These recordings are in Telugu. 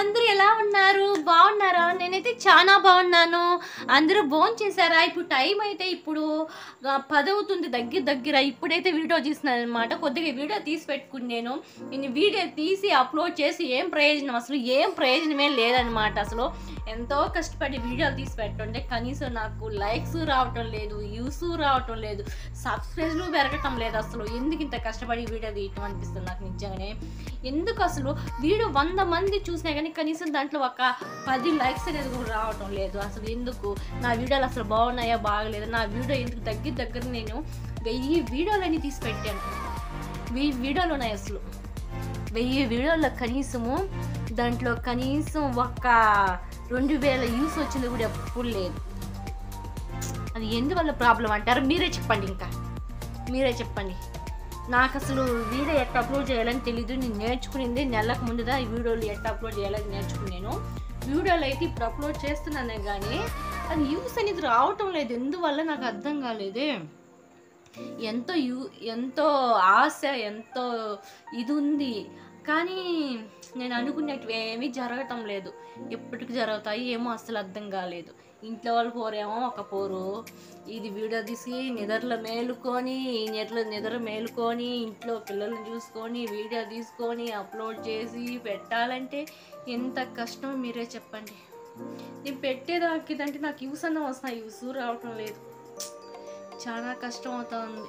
అందరూ ఎలా ఉన్నారు బాగున్నారా నేనైతే చాలా బాగున్నాను అందరూ భోజనం చేశారా ఇప్పుడు టైం అయితే ఇప్పుడు ఆ, పది అవుతుంది దగ్గర దగ్గర ఇప్పుడైతే వీడియో తీస్తున్నాను అనమాట కొద్దిగా వీడియో తీసి పెట్టుకుని నేను నేను వీడియో తీసి అప్లోడ్ చేసి ఏం ప్రయోజనం అసలు ఏం ప్రయోజనమే లేదనమాట అసలు ఎంతో కష్టపడి వీడియోలు తీసి పెట్టుంటే కనీసం నాకు లైక్స్ రావటం లేదు వ్యూస్ రావటం లేదు సబ్స్క్రైబ్లు పెరగటం లేదు అసలు ఎందుకు ఇంత కష్టపడి వీడియో తీయటం అనిపిస్తుంది నాకు నిజంగానే ఎందుకు అసలు వీడియో వంద మంది చూసినా కానీ కనీసం దాంట్లో ఒక పది లైక్స్ అనేది కూడా రావటం లేదు అసలు ఎందుకు నా వీడియోలు అసలు బాగున్నాయా బాగలేదా నా వీడియో ఎందుకు దగ్గర దగ్గర నేను వెయ్యి వీడియోలన్నీ తీసి పెట్టాను వెయ్యి వీడియోలు ఉన్నాయి అసలు వెయ్యి వీడియోలో కనీసము దాంట్లో కనీసం ఒక రెండు వేల యూస్ వచ్చింది కూడా ఎప్పుడు లేదు అది ఎందువల్ల ప్రాబ్లం అంటారు మీరే చెప్పండి ఇంకా మీరే చెప్పండి నాకు అసలు వీడియో ఎట్లా అప్లోడ్ చేయాలని తెలీదు నేను నేర్చుకునింది నెలకు ముందుదా ఈ వీడియోలు ఎట్లా అప్లోడ్ చేయాలని నేర్చుకున్నాను వీడియోలు అయితే ఇప్పుడు అప్లోడ్ చేస్తున్నానే కానీ అది యూస్ అనేది రావటం లేదు ఎందువల్ల నాకు అర్థం కాలేదే ఎంతో యూ ఎంతో ఆశ ఎంతో ఇది ఉంది కానీ నేను అనుకున్నట్టు ఏమీ జరగటం లేదు ఎప్పటికి జరుగుతాయి ఏమో అసలు అర్థం కాలేదు ఇంట్లో వాళ్ళు పోరేమో ఒక పోరు ఇది వీడియో తీసి నిద్రలో మేలుకొని నిద్ర నిద్ర మేలుకొని ఇంట్లో పిల్లల్ని చూసుకొని వీడియో తీసుకొని అప్లోడ్ చేసి పెట్టాలంటే ఎంత కష్టం మీరే చెప్పండి నేను పెట్టేదాకిదంటే నాకు యూస్ అన్న వస్తున్నాయి యూస్ రావటం లేదు చాలా కష్టం అవుతుంది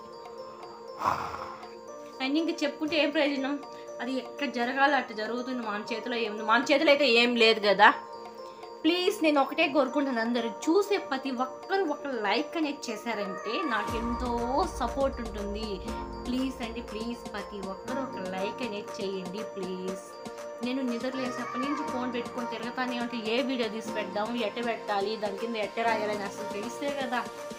అండ్ ఇంకా చెప్పుకుంటే ఏం ప్రయోజనం అది ఎక్కడ జరగాలి అట్లా జరుగుతుంది మన చేతిలో ఏముంది మన చేతిలో అయితే ఏం లేదు కదా ప్లీజ్ నేను ఒకటే కోరుకుంటాను అందరూ చూసే ప్రతి ఒక్కరు ఒక లైక్ అనేది చేశారంటే నాకు ఎంతో సపోర్ట్ ఉంటుంది ప్లీజ్ అండి ప్లీజ్ ప్రతి ఒక్కరు ఒక లైక్ అనేది చేయండి ప్లీజ్ నేను నిద్రలేసేప్పటి నుంచి ఫోన్ పెట్టుకొని తిరగతానే ఉంటే ఏ వీడియో తీసి పెడదాం ఎట్ట పెట్టాలి దాని కింద ఎట్ట రాయాలని అసలు తెలిస్తే కదా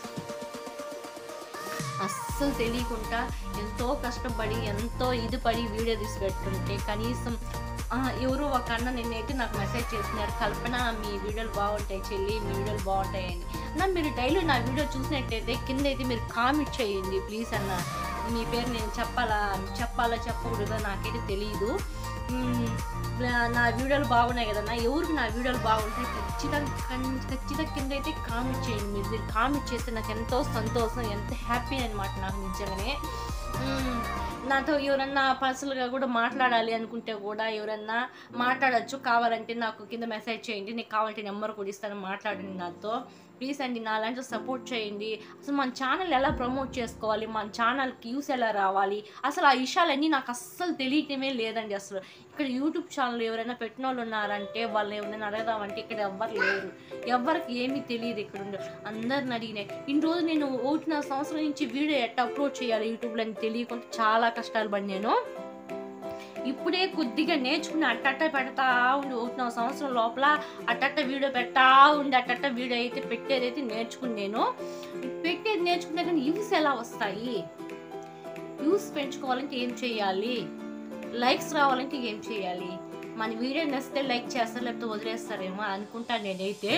అస్సలు తెలియకుండా ఎంతో కష్టపడి ఎంతో ఇది పడి వీడియో తీసి పెట్టుకుంటే కనీసం ఆ, ఎవరో ఒక అన్న నిన్నైతే నాకు మెసేజ్ చేస్తున్నారు కల్పన మీ వీడియోలు బాగుంటాయి చెల్లి మీ వీడియోలు బాగుంటాయి అని అన్న మీరు డైలీ నా వీడియో చూసినట్టయితే కింద అయితే మీరు కామెంట్ చేయండి ప్లీజ్ అన్న మీ పేరు నేను చెప్పాలా చెప్పాలా చెప్పకూడదో నాకైతే తెలియదు మ్మ్, నా- నా వీడియోలు బాగున్నాయి కదన్నా ఎవరికి నా వీడియోలు బాగుంటాయి ఖచ్చితంగా కన్- ఖచ్చితంగా కింద అయితే కామెంట్ చేయండి మీరు మీరు కామెంట్ చేస్తే నాకు ఎంతో సంతోషం ఎంత హ్యాపీ అనమాట నాకు నిజంగానే మ్మ్. నాతో ఎవరన్నా పర్సనల్గా కూడా మాట్లాడాలి అనుకుంటే కూడా ఎవరన్నా మాట్లాడచ్చు కావాలంటే నాకు కింద మెసేజ్ చేయండి నీకు కావాలంటే నెంబర్ కూడా ఇస్తాను మాట్లాడండి నాతో ప్లీజ్ అండి నా లాంటి సపోర్ట్ చేయండి అసలు మన ఛానల్ ఎలా ప్రమోట్ చేసుకోవాలి మన ఛానల్కి యూస్ ఎలా రావాలి అసలు ఆ విషయాలన్నీ నాకు అస్సలు తెలియటమే లేదండి అసలు ఇక్కడ యూట్యూబ్ ఛానల్ ఎవరైనా పెట్టిన వాళ్ళు ఉన్నారంటే వాళ్ళు ఎవరైనా అడగదామంటే ఇక్కడ ఎవ్వరు లేరు ఎవ్వరికి ఏమీ తెలియదు ఇక్కడ ఉండే అందరిని అడిగినాయి ఇన్ని రోజు నేను ఒకటిన్నర సంవత్సరం నుంచి వీడియో ఎట్లా అప్లోడ్ చేయాలి యూట్యూబ్లో అని తెలియకుండా చాలా కష్టాలు పడినాను ఇప్పుడే కొద్దిగా నేర్చుకుని అట్టట్ట పెడతా ఉండి ఒకటిన్నర సంవత్సరం లోపల అట్టట్ట వీడియో పెడతా ఉండి అట్టట్ట వీడియో అయితే పెట్టేదైతే నేర్చుకున్నాను పెట్టేది నేర్చుకున్నా కానీ యూస్ ఎలా వస్తాయి యూస్ పెంచుకోవాలంటే ఏం చేయాలి లైక్స్ రావాలంటే ఏం చేయాలి మన వీడియో నచ్చితే లైక్ చేస్తారు లేకపోతే వదిలేస్తారేమో అనుకుంటా నేనైతే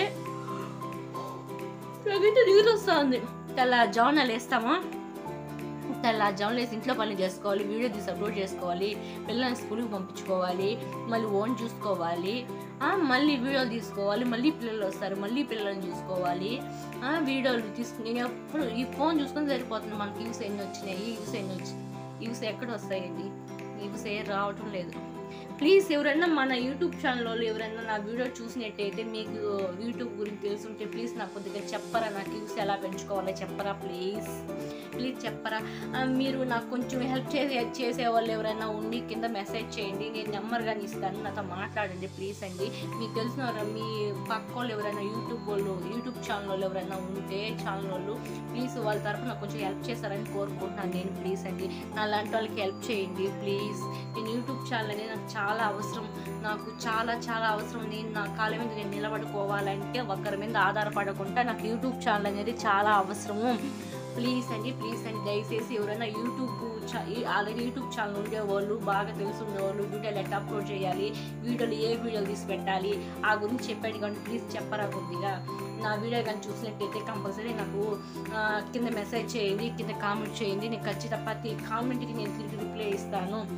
నాకైతే నీళ్ళు వస్తుంది తెల్ల జామునాలు వేస్తామా తెల్ల జాములు వేసి ఇంట్లో పనులు చేసుకోవాలి వీడియో తీసి అప్లోడ్ చేసుకోవాలి పిల్లల్ని స్కూల్కి పంపించుకోవాలి మళ్ళీ ఓన్ చూసుకోవాలి ఆ, మళ్ళీ వీడియోలు తీసుకోవాలి మళ్ళీ పిల్లలు వస్తారు మళ్ళీ పిల్లల్ని చూసుకోవాలి ఆ, వీడియోలు తీసుకుని నేను ఎప్పుడు ఈ ఫోన్ చూసుకొని సరిపోతుంది మనకి యూస్ ఎన్ని వచ్చినాయి యూస్ ఎన్ని వచ్చినాయి యూస్ ఎక్కడ వస్తాయండి యూస్ ఏ రావటం లేదు ప్లీజ్ ఎవరైనా మన యూట్యూబ్ ఛానల్లో ఎవరైనా నా వీడియో చూసినట్టయితే మీకు యూట్యూబ్ గురించి తెలుసుంటే ప్లీజ్ నాకు కొద్దిగా చెప్పరా నాకు యూస్ ఎలా పెంచుకోవాలో చెప్పరా ప్లీజ్ ప్లీజ్ చెప్పరా ఆ, మీరు నాకు కొంచెం హెల్ప్ చేసే చేసే వాళ్ళు ఎవరైనా ఉండి కింద మెసేజ్ చేయండి నేను నెంబర్ కానీ ఇస్తాను నాతో మాట్లాడండి ప్లీజ్ అండి మీకు తెలిసిన వారు, మీ పక్క వాళ్ళు ఎవరైనా యూట్యూబ్ వాళ్ళు యూట్యూబ్ ఛానల్ వాళ్ళు ఎవరైనా ఉంటే ఛానల్ వాళ్ళు ప్లీజ్ వాళ్ళ తరఫున కొంచెం హెల్ప్ చేస్తారని కోరుకుంటున్నాను నేను ప్లీజ్ అండి నా లాంటి వాళ్ళకి హెల్ప్ చేయండి ప్లీజ్ నేను యూట్యూబ్ ఛానల్ అనేది నాకు చాలా అవసరం నాకు చాలా చాలా అవసరం నేను నా కాళ్ళ మీద నేను నిలబడుకోవాలంటే ఒకరి మీద ఆధారపడకుండా నాకు యూట్యూబ్ ఛానల్ అనేది చాలా అవసరము ప్లీజ్ అండి ప్లీజ్ అండి దయచేసి ఎవరైనా యూట్యూబ్ ఆల్రెడీ యూట్యూబ్ ఛానల్ ఉండేవాళ్ళు బాగా తెలిసి ఉండేవాళ్ళు వీడియోలు ఎట్లా అప్లోడ్ చేయాలి వీడియోలు ఏ వీడియోలు తీసి పెట్టాలి ఆ గురించి చెప్పండి కానీ ప్లీజ్ చెప్పరా కొద్దిగా నా వీడియో కానీ చూసినట్టయితే కంపల్సరీ నాకు ఆ, కింద మెసేజ్ చేయండి కింద కామెంట్ చేయండి నేను ఖచ్చితంగా ప్రతి కామెంట్కి నేను తిరిగి రిప్లై ఇస్తాను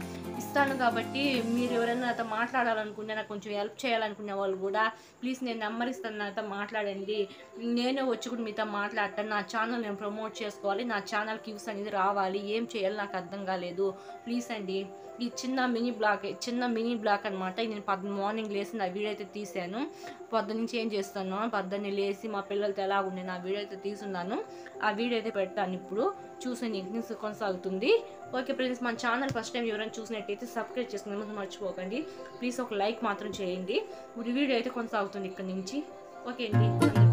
ఇస్తాను కాబట్టి మీరు ఎవరైనా నాతో మాట్లాడాలనుకుంటే నాకు కొంచెం హెల్ప్ చేయాలనుకునే వాళ్ళు కూడా ప్లీజ్ నేను నెంబర్ ఇస్తాను నాతో మాట్లాడండి నేనే వచ్చి కూడా మీతో మాట్లాడతాను నా ఛానల్ నేను ప్రమోట్ చేసుకోవాలి నా ఛానల్ వ్యూస్ అనేది రావాలి ఏం చేయాలి నాకు అర్థం కాలేదు ప్లీజ్ అండి ఈ చిన్న మినీ బ్లాక్ చిన్న మినీ బ్లాక్ అనమాట నేను పొద్దున్న మార్నింగ్ లేసి నా వీడియో అయితే తీసాను పొద్దు నుంచి ఏం చేస్తాను పొద్దున్నే లేసి మా పిల్లలతో ఎలా ఉండే నా వీడియో అయితే తీసున్నాను ఆ వీడియో అయితే పెడతాను ఇప్పుడు చూసి నీకు కొనసాగుతుంది ఓకే ఫ్రెండ్స్ మన ఛానల్ ఫస్ట్ టైం ఎవరైనా చూసినట్టయితే సబ్స్క్రైబ్ చేసుకుని మర్చిపోకండి ప్లీజ్ ఒక లైక్ మాత్రం చేయండి ఇప్పుడు వీడియో అయితే కొనసాగుతుంది ఇక్కడ నుంచి ఓకే అండి